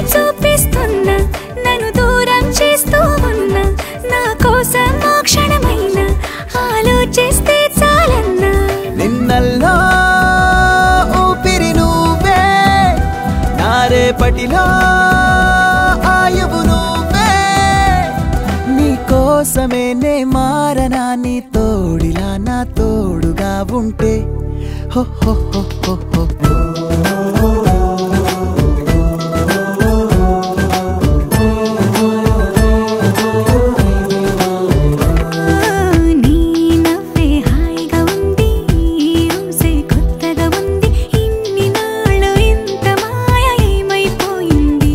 చూపిస్తున్నా నన్ను దూరం చేస్తూ ఉన్నా నా కోసం ఆ క్షణమైన ఆలోచిస్తే చాలన్నా నిన్నల్లో ఊపిరి నువ్వే నా రేపటిలో ఆయువు నువ్వే నీ కోసమే నే మారనా నీ తోడిలా నా తోడుగా ఉంటే హో హో హో హో హో నీ నవ్వే హాయిగా ఉంది ఊసే కొత్తగా ఉంది ఇన్ని నాళ్ళు ఇంత మాయ ఏమైపోయింది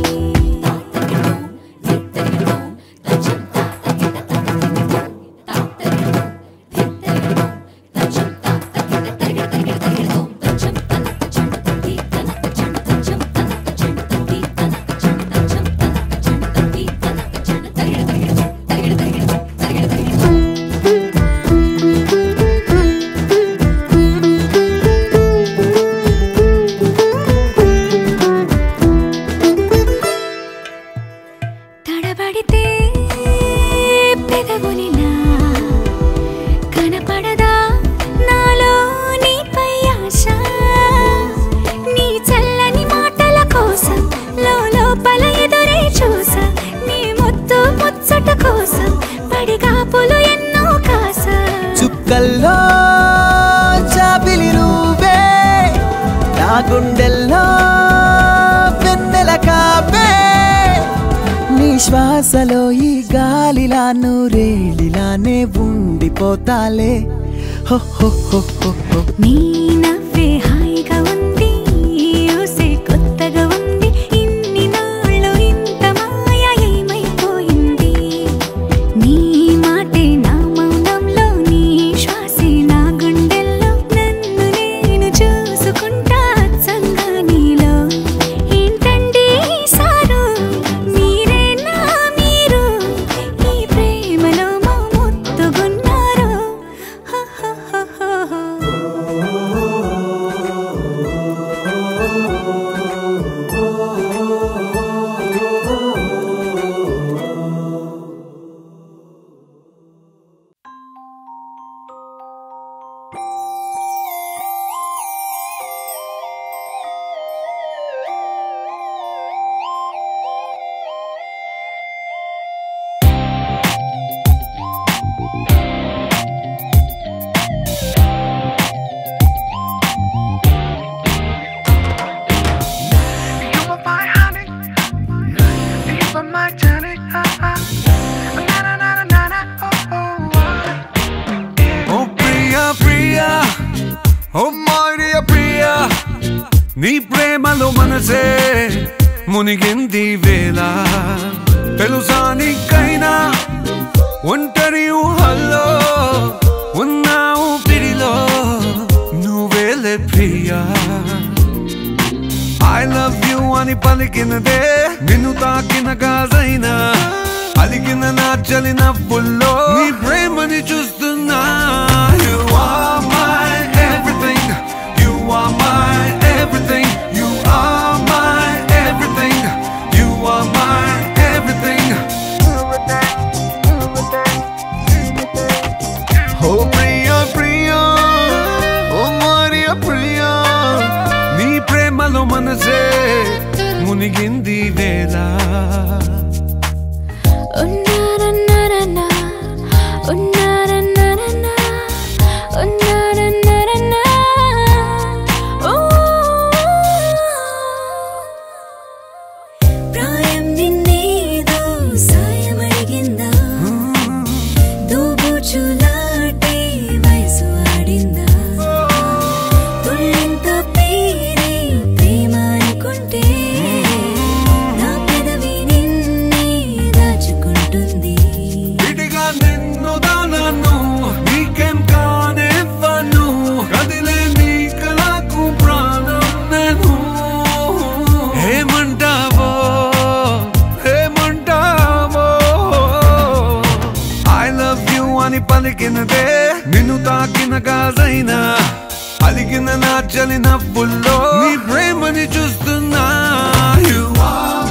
తడబడితే పెదవులిలా కనపడదా నాలో నీపై ఆశ నీ చల్లని మాటల కోసం లోపల ఎదురే చూసా నీ ముద్దు ముచ్చట కోసం పడిగాపులు ఎన్నో కాసా చుక్కల్లో చాపిలి నువ్వే నా గుండెల్లో వెన్నెల కాపే నీ శ్వాసలో ఈ గాలిలా నూరేళిలానే ఉండిపోతాలే హో హో హో హో హో నీ నవ్వే హాయిగా ఉంది ఊసే కొత్తగా ఉంది ఇన్ని నాళ్ళు ఇంత మాయ ఏమైపోయింది నీ మాటే నా మౌనంలో నీ శ్వాసే నా గుండెల్లో నన్ను నేను చూసుకుంటా అచ్చంగా నీలో ఏంటండి సారు మీరే నా మీరు ఈ ప్రేమలో మా ముత్తుగున్నారు హో హో హో హో హో You are my honey. You are my journey. Ah, ah. Na, na, na, na, na, na. Oh, oh, oh. ఓ ప్రియా ప్రియా ఓ మాడియ ప్రియా నీ ప్రేమలో మనసే మునిగింది వేళ తెలుసా నీకైనా ఒంటరి ఊహల్లో ఉన్నావు పిడిలో నువ్వేలే ప్రియా ఐ లవ్ యు అని పలికినదే నిన్ను తాకిన గాజైనా అలిగిన నా చలి నవ్వుల్లో నీ ప్రేమని చూస్తున్నా You are my everything You are my everything You are my everything You are my everything ఓ ప్రియా ప్రియా ఓ మరియా ప్రియా నీ ప్రేమలో మనసే మునిగింది వేళ ఉన్నారన్నారన్నా, ఉన్నారన్నారన్నా, ఉన్నారన్నారన్నా. ఓ. ప్రాయం నిన్నేదో సాయం అడిగిందా దూబుచులాటే వయసు ఆడిందా తుళ్ళింత పేరే ప్రేమ అనుకుంటే నా పెదవి నిన్నే దాచుకుంటుంది విడిగా నిన్ను దానను నీకేం కానివ్వను కదిలే నీ కళకు ప్రాణం నేను ఏమంటావో ఏమంటావో ఐ లవ్ యు అని పలికినదే నిన్ను తాకిన గాజైనా అలిగిన నా చలి నవ్వుల్లో నీ ప్రేమని చూస్తున్నా You are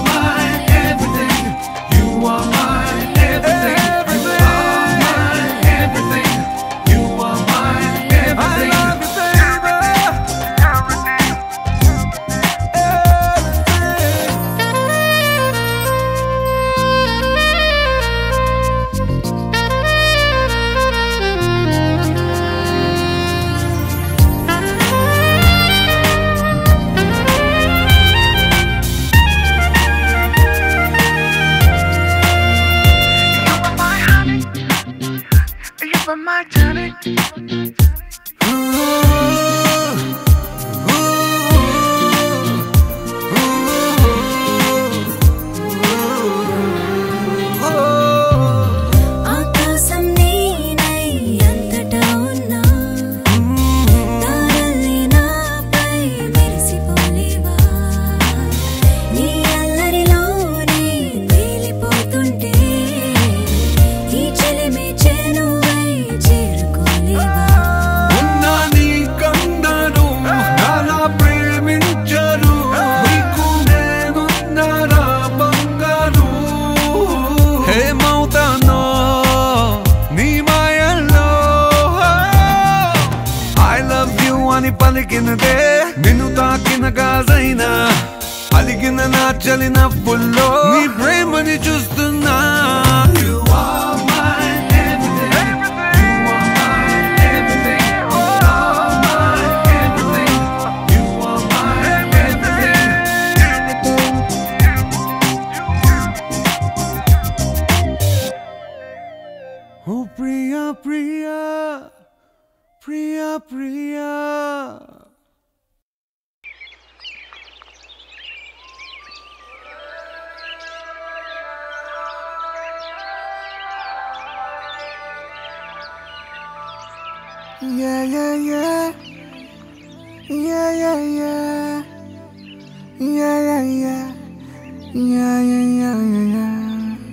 నిన్ను తాకిన గాజైనా అలిగిన నా చలి నవ్వుల్లో నీ ప్రేమని చూస్తున్నా You are my everything. You are my everything. You are my everything. You are my everything. Oh, Priya, Priya, Priya, Priya. Yeah, yeah, yeah. Yeah, yeah, yeah. Yeah, yeah, yeah. Yeah, yeah, yeah, yeah, yeah.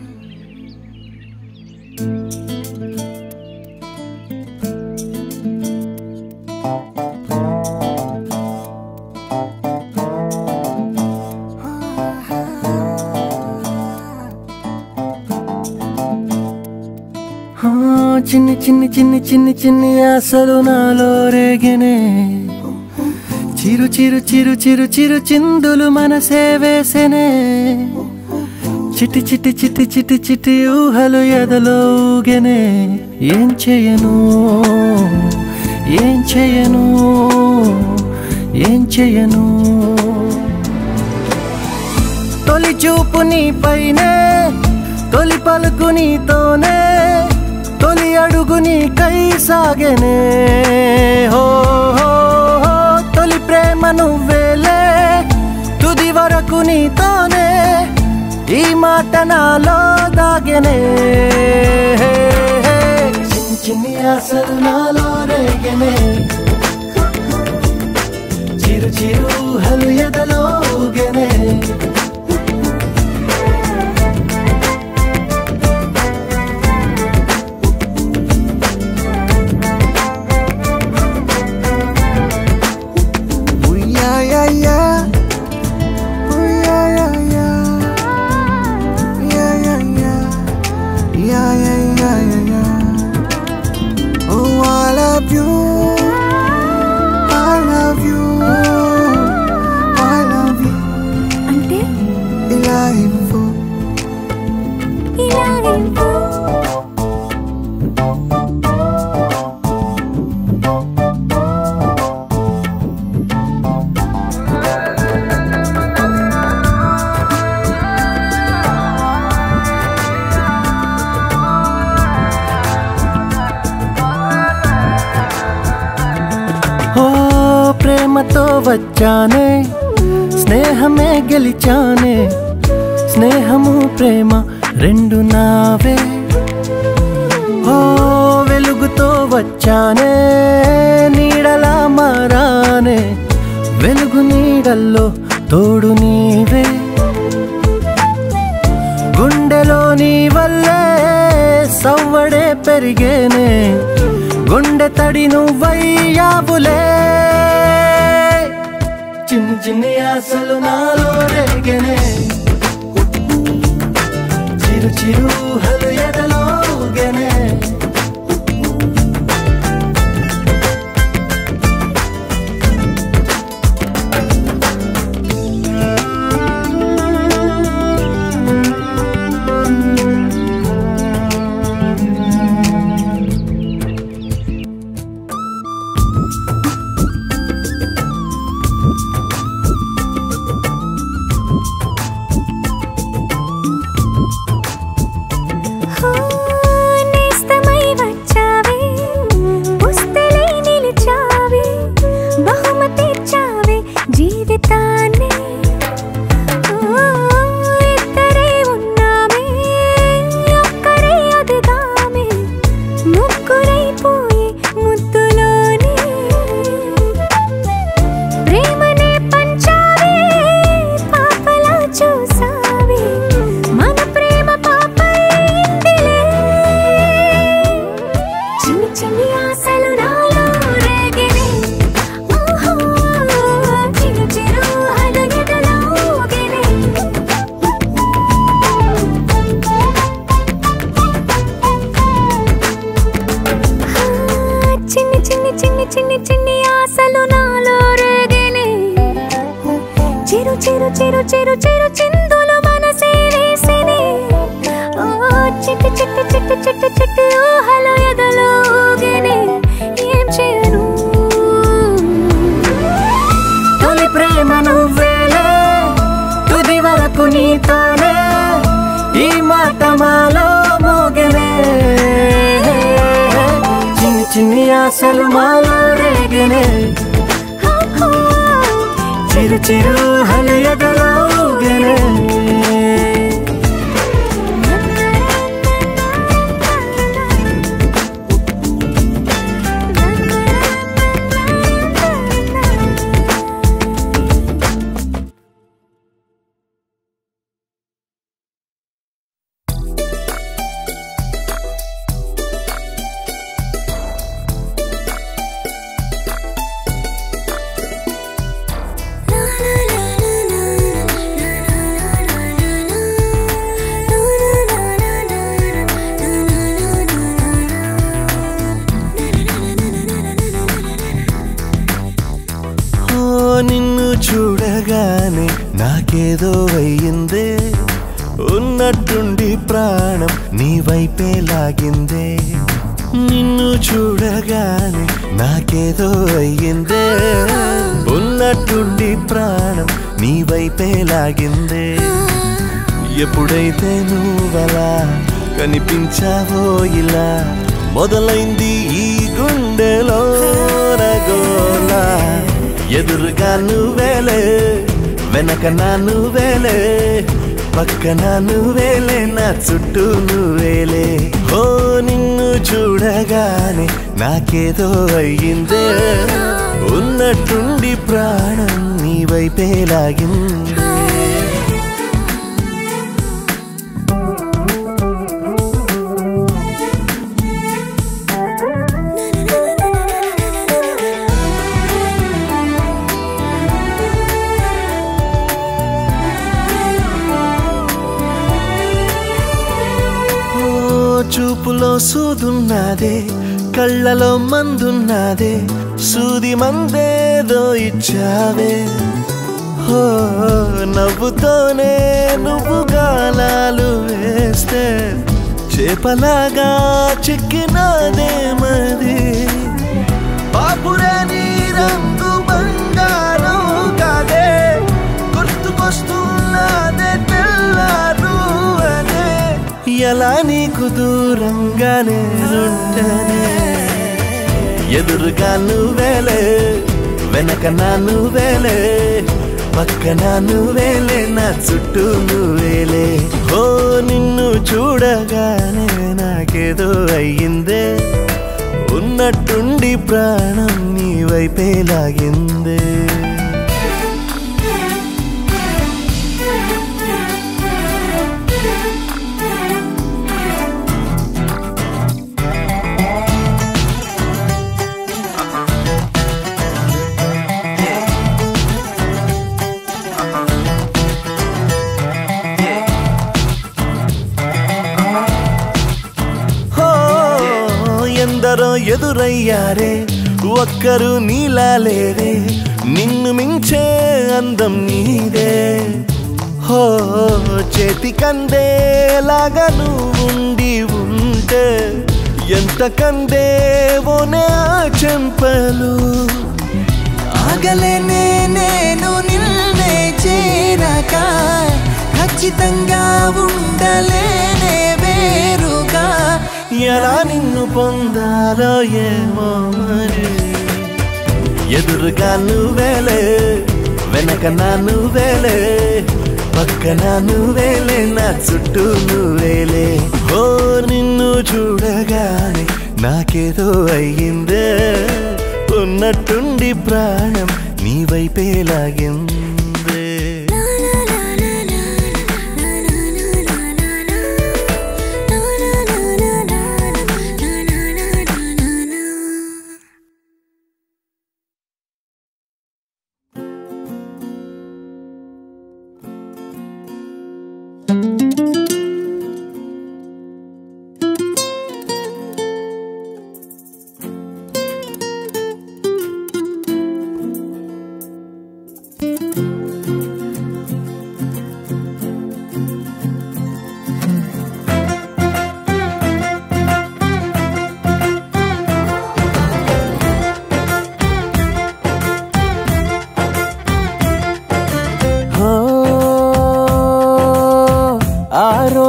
ఆ, చిన్ని చిన్ని చిన్ని చిన్ని చిన్ని ఆశలు నాలో రేగనే చిరు చిరు చిరు చిరు చిరు చిందులు మనసే వేసెనే చిట్టి చిట్టి చిట్టి చిట్టి చిట్టి ఊహలు ఎదలో ఊగెనే ఏం చేయను ఏం చేయను ఏం చేయను తొలి చూపు నీపైనే తొలి పలుకు నీతోనే తొలి అడుగు నీకై సాగెనే హో హో, హో, తొలి ప్రేమ నువ్వేలే తుది వరకు నీతోనే ఈ మాట నాలో దాగెనే చిన్ని చిన్ని ఆశలు నాలో రేగెనే చిరు చిరు హలు ఎదలో ఊగెనే Ooh, yeah, yeah, yeah. Ooh, yeah, yeah, yeah. Yeah, yeah, yeah. Yeah, yeah, yeah, yeah, yeah. Oh, I love you. I love you. I love you. అంటే ఇలా ఇవ్వు ఇలా ఇవ్వు. ఓ ప్రేమతో వచ్చానే స్నేహమే గెలిచానే స్నేహము ప్రేమ రెండు నావే ఓ వెలుగుతో వచ్చానే నీడలా మారానే వెలుగు నీడల్లో తోడు నీవే గుండెలో నీ వల్లే సవ్వడే పెరిగేనే గుండె తడి నువ్వయ్యావులే చిన్ని చిన్ని ఆశలు నాలో రేగనే చిరు చిరు హలు ఎదలో ఊగెనే హా, నేస్తమై వచ్చావే పుస్తలై నిలిచావే బహుమతి ఇచ్చావే జీవితాన్ని ఓ, ఇద్దరే ఉన్నామే ఒక్కరే అదిగామే ముగ్గురైపోయి ముద్దులోనే ప్రేమనే పంచావే పాపలా చూసావే మన ప్రేమ పాపైందిలే చిన్ని చిన్ని ఆశలు నాలో రేగినే ఓహో చిరు చిరు చిరు చిరు చిరు చిరు చిందులు మనసే వేసిని ఓ చిట్టి చిట్టి చిట్టి చిట్టి చిట్టి ఊహలు ఎదలో ఊగిని ఏం చేయను తొలి ప్రేమ నువ్వేలే తుది వరకు నీతోనే ఈ మాట మాలో మోగనే చిన్ని చిన్ని ఆశలు మాలో రేగనే చిరు చిరు హలు ఎదలో ఊగనే ఓ నిన్ను చూడగానే నాకేదో అయ్యిందే ఉన్నట్టుండి ప్రాణం నీ వైపే లాగిందే నిన్ను చూడగానే నాకేదో అయ్యిందే ఉన్నట్టుండి ప్రాణం నీ వైపే లాగిందే ఎప్పుడైతే నువ్వలా కనిపించావో ఇలా మొదలైంది ఈ గుండెలో రగోలా ఎదురుగా నువ్వేలే వెనక నా నువ్వేలే పక్కన నువ్వేలే నా చుట్టూ నువ్వేలే ఓ నిన్ను చూడగానే నాకేదో అయ్యిందే ఉన్నట్టుండి ప్రాణం నీ వైపే లాగిందే ఓ చూపులో సూదున్నదే కళ్ళలో మందున్నదే సూది మందేదో ఇచ్చావే ఓ నవ్వుతోనే నువ్వు గాలాలు వేస్తే చేపలాగా చిక్కినాదే మది బాపురే నీ రంగు బంగారం కాదే గుర్తుకొస్తున్నదే తెల్లారు అనే ఎలా నీకు దూరంగానే ఉంటనే ఎదురుగా నువ్వేలే వెనక నా నువ్వేలే పక్కన నువ్వేలే నా చుట్టూ నువ్వేలే ఓ నిన్ను చూడగానే నాకేదో అయ్యిందే ఉన్నట్టుండి ప్రాణం నీ వైపే లాగిందే హో ఎందరో ఎదురయ్యారే ఒక్కరు నీలా లేరే నిన్ను మించే అందం నీదే హో చేతి కందేలాగా నువ్వుండి ఉంటే ఎంత కందేవోనే ఆ చెంపలు ఆగలేనే నేను నిన్నే చేరక ఖచ్చితంగా ఉండలేనే వేరుగా ఎలా నిన్ను పొందాలో ఏమో మరి ఎదురుగా నువ్వేలే వెనక నా నువ్వేలే పక్కన నువ్వేలే నా చుట్టూ నువ్వేలే ఓ నిన్ను చూడగానే నాకేదో అయ్యిందే ఉన్నట్టుండి ప్రాణం నీ వైపే లాగిందే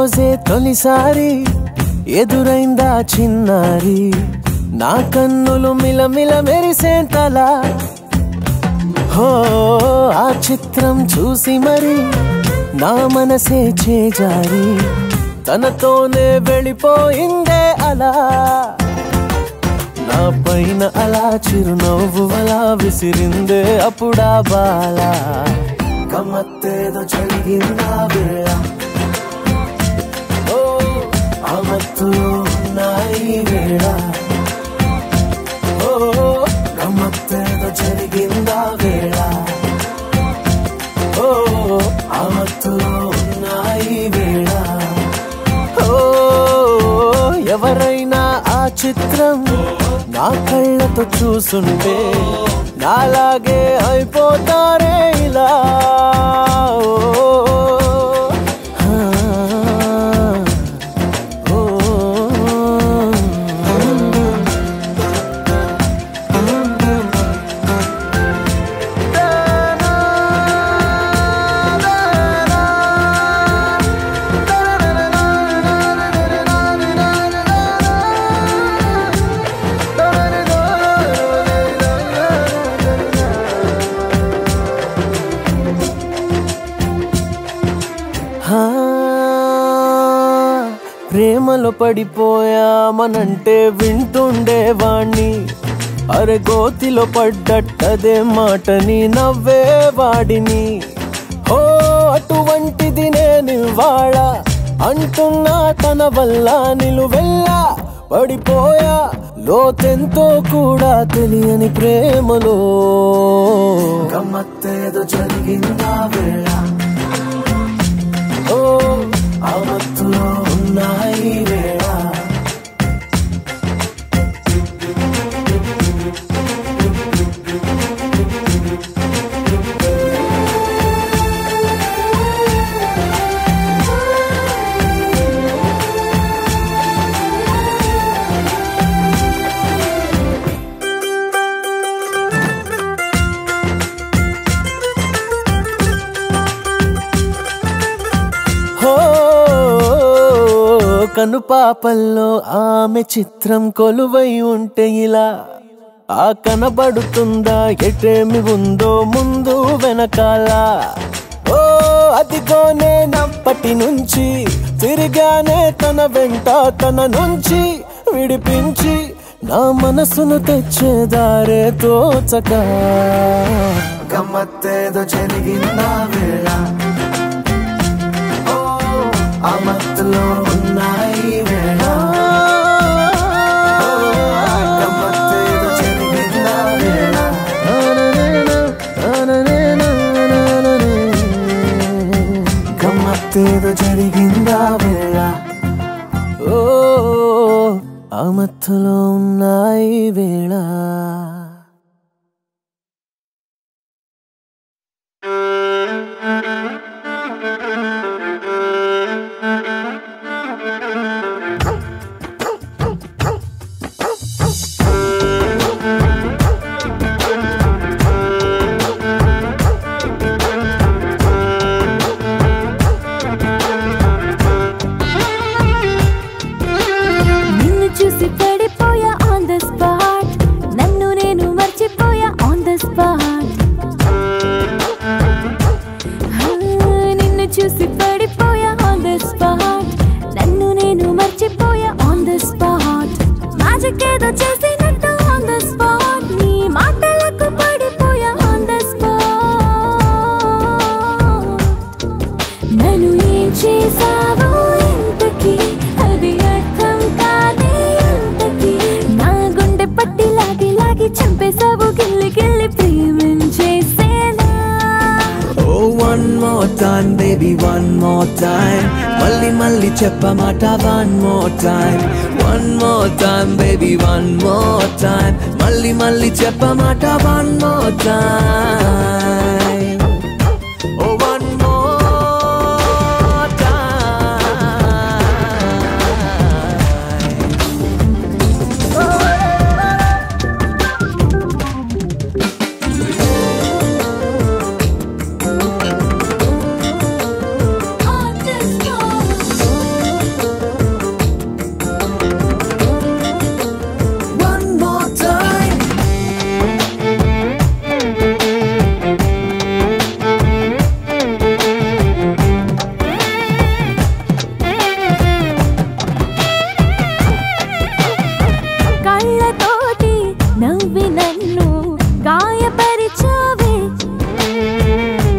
రోజే తొలిసారి ఎదురైందా చిన్నారి నా కన్నులు మిలమిల మెరిసేంతలా హో ఆ చిత్రం చూసి మరి నా మనసే చేజారి తనతోనే వెళ్ళిపోయిందే అలా నా పైన అలా చిరునవ్వు అలా విసిరిందే అప్పుడా బాల గమ్మత్తేదో జరిగిందా వేళ ఓ ఆ మత్తులో ఉన్నాయి వేళ ఓ గమ్మత్తేదో జరిగిందా వేళ ఓ ఆ మత్తులో ఉన్నాయి వేళ ఓ ఎవరైనా ఆ చిత్రం నా కళ్ళతో చూసుంటే నాలాగే అయిపోతారే ఇలా ఓ, ఆ, ఓ. హా, ప్రేమలో పడిపోయామనంటే వింటుండేవాణ్ణి అరే గోతిలో పడ్డట్టదే మాటని నవ్వేవాడిని ఓ అటువంటిది నేను ఇవాళ అంటున్నా తన వల్ల నిలువెల్లా పడిపోయా లోతెంతో కూడా తెలియని ప్రేమలో గమ్మత్తేదో జరిగిందా వేళ ఓ ఆ మత్తులో ఉన్నాయి వేళ హో కనుపాపల్లో ఆమె చిత్రం కొలువై ఉంటే ఇలా ఆ కనబడుతుందా ఎటేమి ఉందో ముందు వెనకాల ఓ అదిగోనే నప్పటి నుంచి తిరిగానే తన వెంట తన నుంచి విడిపించి నా మనసును తెచ్చేదారే తోచక గమ్మత్తేదో జరిగిందా వేళ ఆ మత్తులో ఉన్నాయి వేళ గమ్మత్తేదో జరిగిందా వేళ గమ్మత్తేదో జరిగిందా వేళ ఓ ఆ మత్తులో ఉన్నాయి వేళ నిన్ను చూసి పడిపోయా ఆన్ ద స్పాట్ నన్ను నేను మర్చిపోయా ఆన్ ద స్పాట్ నిన్ను చూసి పడిపోయా ఆన్ ద స్పాట్ నన్ను నేను మర్చిపోయా ఆన్ ద స్పాట్ మ్యాజిక్ ఏదో చేసినట్టు ఆన్ ద స్పాట్ నీ మాటలకు పడిపోయా ఆన్ ద స్పాట్ నన్ను ఏం చేసావో ఇంతకి అది అర్థం కాదే ఇంతకి నా గుండె పట్టి లాగి లాగి చంపేశావు గిల్లి గిల్లి ప్రేమించేసేనా Oh, one more time, baby, one more time. మళ్ళీ మళ్ళీ చెప్పమాట one more time. One more time, baby, one more time. మళ్ళీ మళ్ళీ చెప్పమాట one more time. Oh, one more time. On the spot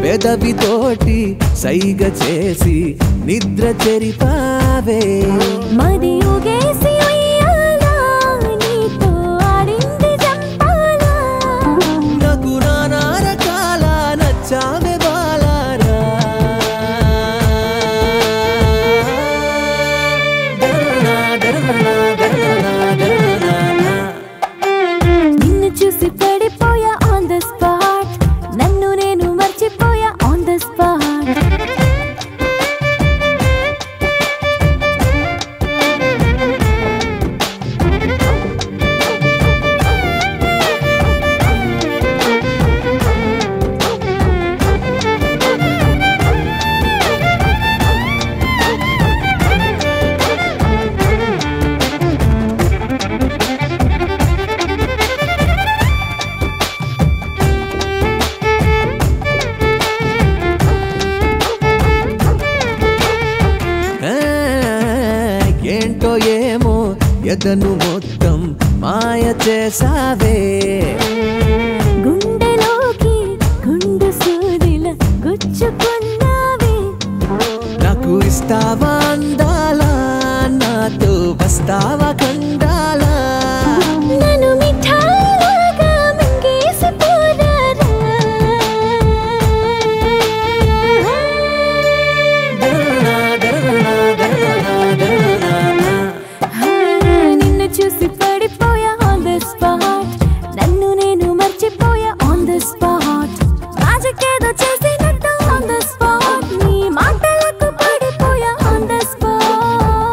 పెదవితోటి సైగ చేసి నిద్ర చెరిపావే మది ఊగేసి ఉయ్యాలా, నీతో ఆడింది జంపాలా. నాకు నానా రకాల నచ్చావే బాలారా దరనా, దరనా, దరనా, దరనా. నిన్ను చూసి పడిపోయా ఆన్ ద స్పాట్ నన్ను నేను మర్చిపోయా ఆన్ ద స్పాట్ ఆ, ఏంటో ఏమో ఎదను మొత్తం మాయ చేసావే గుండెలోకి గుండు సూదిల గుచ్చుకున్నావే నాకు ఇస్తావా అందాలా నాతో వస్తావా కండాలా నన్ను మిఠాయిలాగా మింగేసి పోరారా దరనా, దరనా, దరనా, దరనా. నిన్ను చూసి పడిపోయా ఆన్ ద స్పాట్ నన్ను నేను మర్చిపోయా ఆన్ ద స్పాట్ మ్యాజిక్ ఏదో చేసినట్టు ఆన్ ద స్పాట్ నీ మాటలకు పడిపోయా ఆన్ ద స్పాట్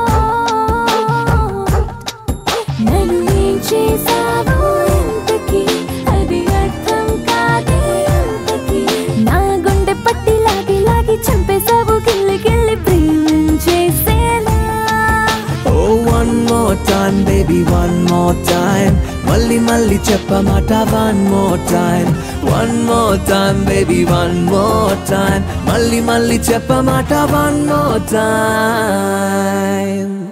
నన్ను ఏం చేసావో ఇంతకీ అది అర్థం కాదే ఇంతకీ నా గుండె పట్టి లాగి లాగి చంపేశావు గిల్లి గిల్లి ప్రేమించేసేలా ఓ one more time baby one more time మళ్ళీ మళ్ళీ చెప్పమాట one more time one more time baby one more time మళ్ళీ మళ్ళీ చెప్పమాట వన్ మోర్ టైమ్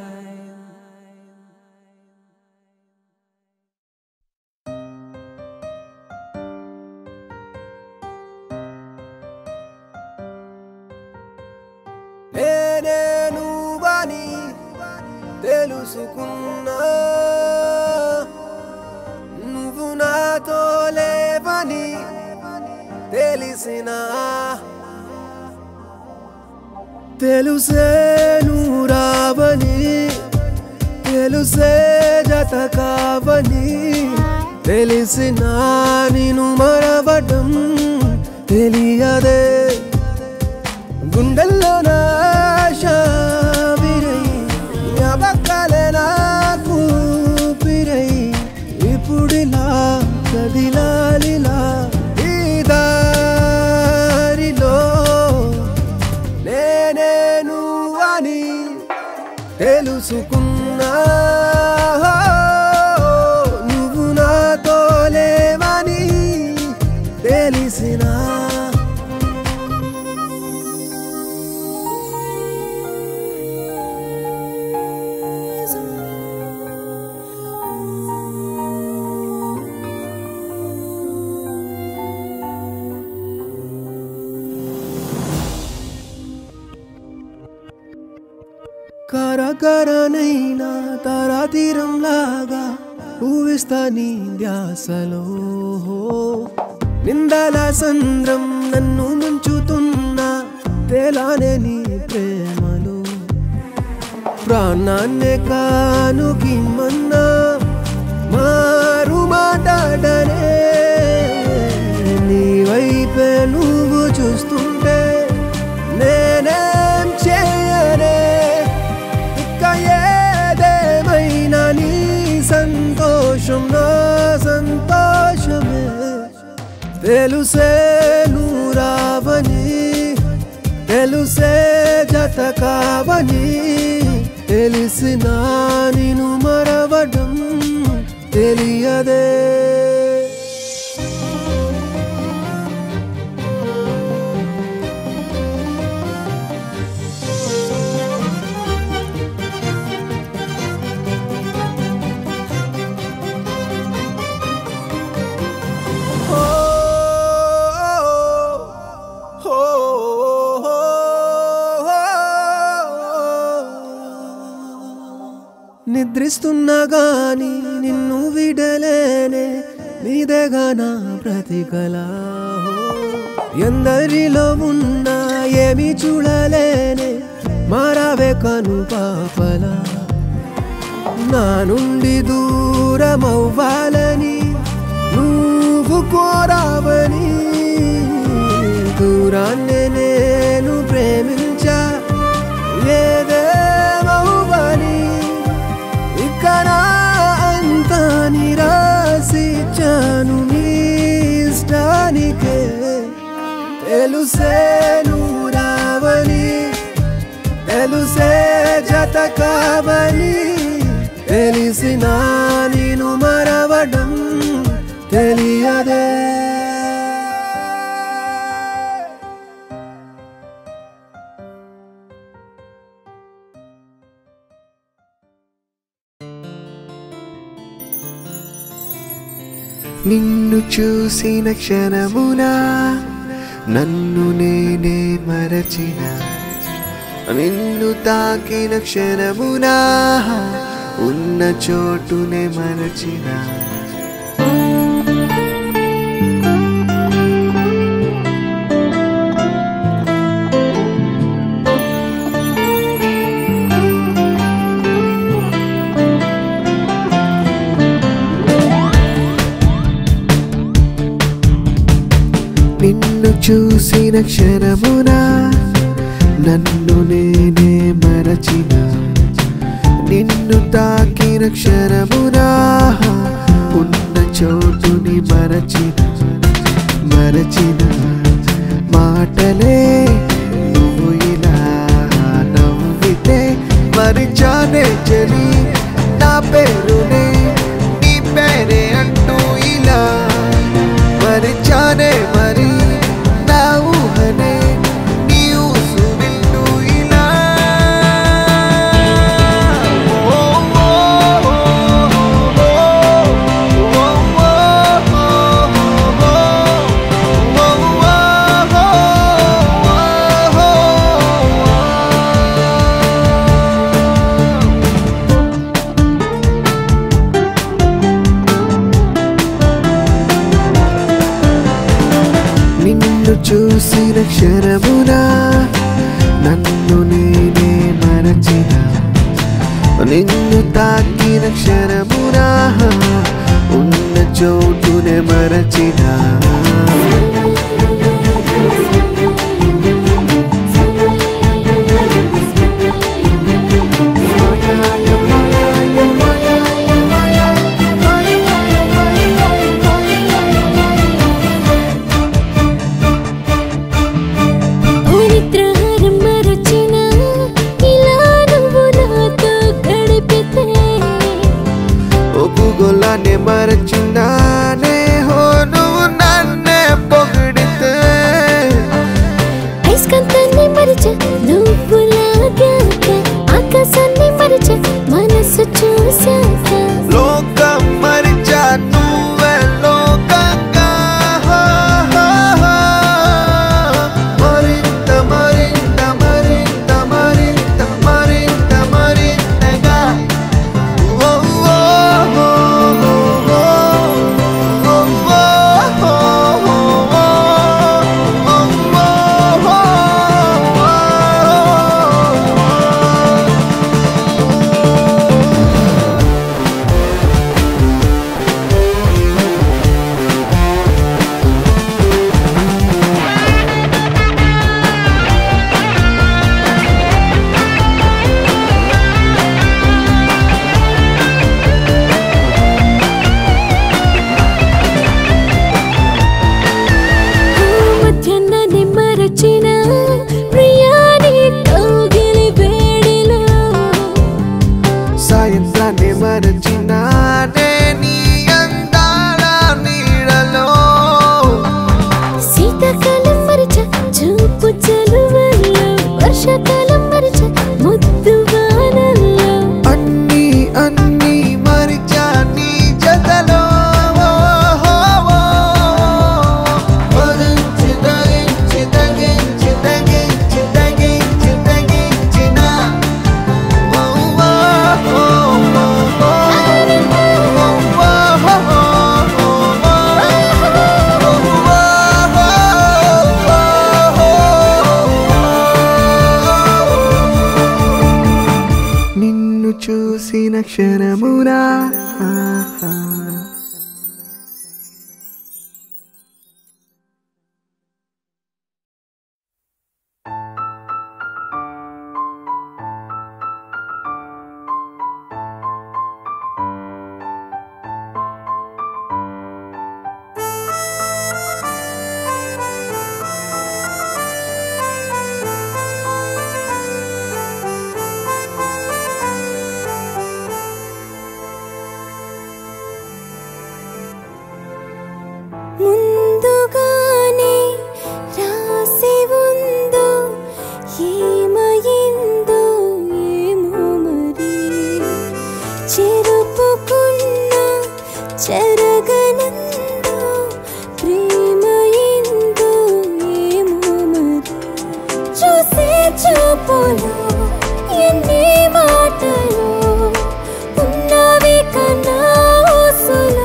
నేనేను అని తెలుసుకున్నా నువ్వు నాతో లేవని తెలిసినా తెలుసే నువ్వు రావని తెలుసే జత కావని తెలిసినా నేను మరవడం తెలియదే గుండెల్లో నాశావిరై జ్ఞాపకాలే నాకు పిరై ఇప్పుడిలా కదిలాలిలా ఈ దారిలో నేనే నువ్వని తెలుసుకున్నా నువ్వు నాతో లేవని తెలిసినా కరకరనైనా తరాతీరం లాగా ఊవిస్తా నీ ధ్యాసలో నిందల సంద్రం నన్ను ముంచుతున్నా తేలానే నీ ప్రేమలో ప్రాణాన్నే కానుకి మన్నా మారు మాట్లాడనే నీ వైపే నువ్వు చూస్తుంటే నేనేం చేయనే ఇక ఏదేమైనా నీ సంతోషం నా సంతోషమే తెలుసే నువ్వు రావని తెలుసే జత కావని తెలిసిన నేను మరవడం తెలియదే ఓ, ఓ, ఓ, నిద్రిస్తున్నా గాని నిన్ను విడలేనే నీదేగా నా ప్రతికల ఎందరిలో ఉన్నా ఏమీ చూడలేనే మారావే కను పాపలా నా నుండి దూరమవ్వాలని నువ్వు కోరావని దూరాన్ని నేను ప్రేమించా ఏదేమవ్వని ఇక నా అంతా నిరాశించాను నీ ఇష్టానికే తెలుసే నువ్వు రావని తెలుసే జత కావని తెలిసిన నేను మరవడం తెలియదే నిన్ను చూసిన క్షణమునా నన్ను నేనే మరచిన నిన్ను తాకిన క్షణమునా ఉన్న చోటునే మరచిన నిన్ను చూసిన క్షణమునా నన్ను నేనే మరచిన నిన్ను తాకిన క్షణమునా ఉన్న చోటుని మరచిన మరచిన మాటలే నువ్వు ఇలా నవ్వితే మరిచానే చలి నా పేరునే నీ పేరే అంటూ ఇలా మరిచానే మరి నా ఊహనే నీ ఊసు వింటూ ఇలా ఓ, ఓ, ఓ, ఓ, ఓ, ఓ, ఓ, ఓ, నిన్ను చూసిన క్షణమునా నన్ను నేనే మరచిన నిన్ను తాకిన క్షణమునా ఉన్న చోటునే మరచిన నిద్రహారం మరచిన ఇలా నువ్వు నాతో గడిపితే ఒప్పుగోలానే మరచినానే హో నువ్వు నన్నే పొగిడితే ఐస్కంతాన్ని మరిచ నువ్వు లాగాక ఆకాశాన్ని మరిచ మనసు చూశాక లోకం మరిచా నువ్వే లోకంగా హో, హో, హో. మరింత మరింత మరింత మరింత మరింత మరింతగా ఓ, ఓ, ఓ, ఓ, ఓ. ఓ, ఓ, ఓ, ఓ, ఓ. ఓ, ఓ, ఓ, ఓ. మధ్యాహ్నాన్ని మరచిన ప్రియాని కౌగిలి వేడిలో సాయంత్రాన్ని మరచినానే నీ అందాల నీడలో శీతాకాలం మరిచ చూపు చలువల్లో వర్షాకాలం మరిచ ముద్దు వానల్లో అన్ని అన్ని మరిచా నీ జతలో వరించి తగించి తగించి తగించి తగించి తగించిన ఓ, ఓ, ఓ, ఓ. క్షణమునా ముందుగానే రాసి ఉందో ఏమయిందో ఏమో మరి చెరుపుకున్న చెరగనందో ప్రేమయిందో ఏమో మరి చూసే చూపులో ఎన్ని మాటలు ఉన్నవి కన్నా ఊసులో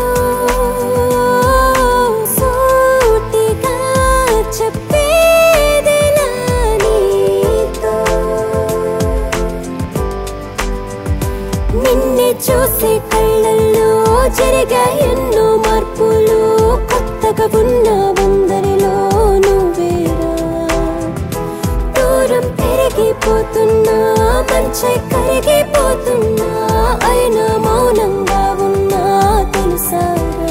సూటిగా చెప్పేదిలా నీతో నిన్నే చూసే కళ్ళల్లో జరిగా ఎన్నో మార్పులు కొత్తగా ఉన్న వందరిలో నువ్వేరా దూరం పెరిగిపోతున్నా మంచి కరిగిపోతున్నా అయినా మౌనంగా ఉన్నా తెలుసారా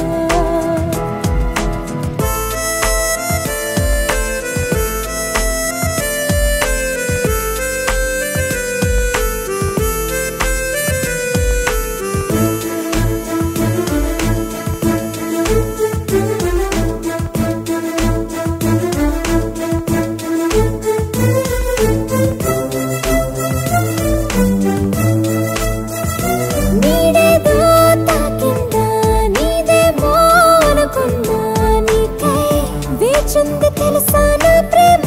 నీడేదో తాకిందా నీదేమో అనుకున్నా నీకై వేచుంది తెలుసా నా ప్రేమ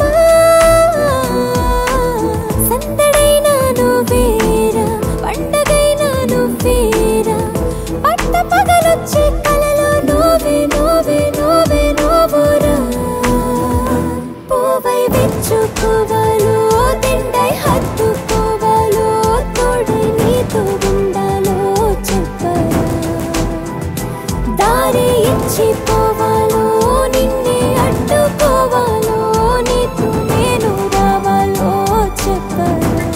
సందడైనా నువ్వేరా పండగైనా నువ్వేరా పట్ట పగలొచ్చే కలలో నువ్వే నువ్వే నువ్వే నువ్వురా పూవై విచ్చుకోవాలో తిండై హత్తుకోవాలో తోడై నీతో ఉండాలో చెప్పరా దారి ఇచ్చిపోవాలో నిన్నే అడ్డుకోవాలో నీతో నేను రావాలో చెప్పరా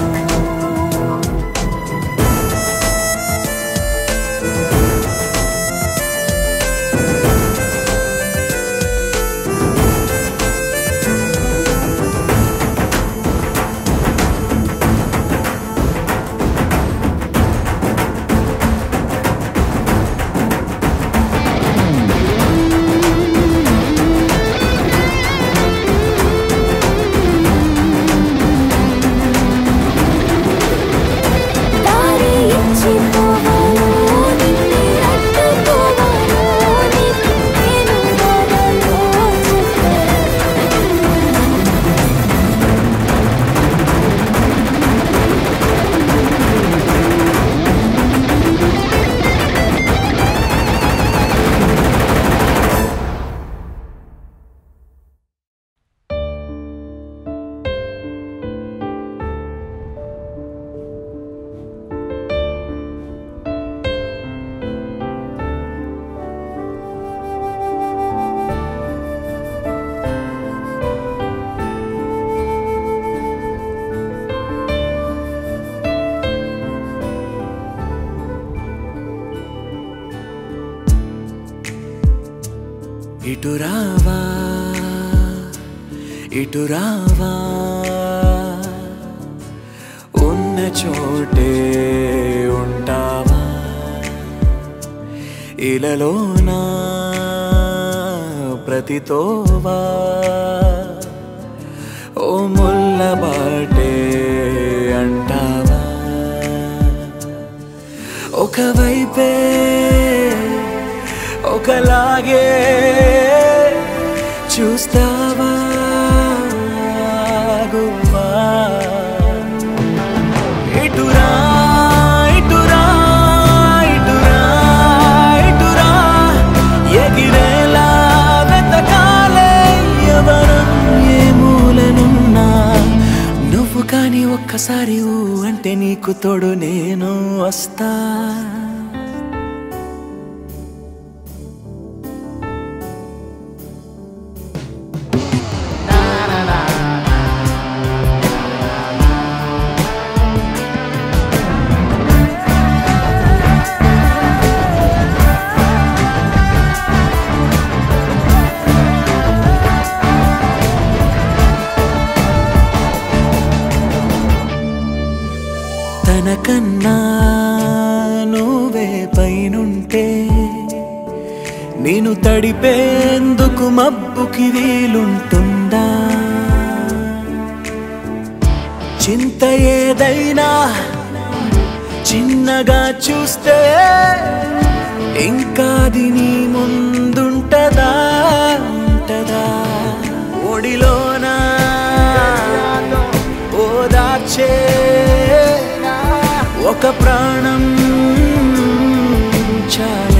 దారి ఇచ్చిపోవాలో నిన్నే అడ్డుకోవాలో నీతో నేను రావాలో చెప్పరా ఇటు రావా ఇటు రావా ఉన్న చోటే ఉంటావా ఇలలోనా ప్రతితోవా ఓ ముల్ల బాటే అంటావా ఒకవైపే ఒకలాగే చూస్తావా గువ్వా ఇటురా ఇటురా ఇటురా ఇటురా ఎగిరేలా వెతకాలే ఎవరం ఏ మూలనున్నా నువ్వు కాని ఒక్కసారి ఊ అంటే నీకు తోడు నేను వస్తా తనకన్నా నువ్వే పైనుంటే నేను తడిపేందుకు మబ్బుకి వీలుంటుందా చింత ఏదైనా చిన్నగా చూస్తే ఇంకా అది నీ ముందుంటదా ఉంటదా ఒడిలోనా ఓదార్చే ఒక ప్రాణం చాలు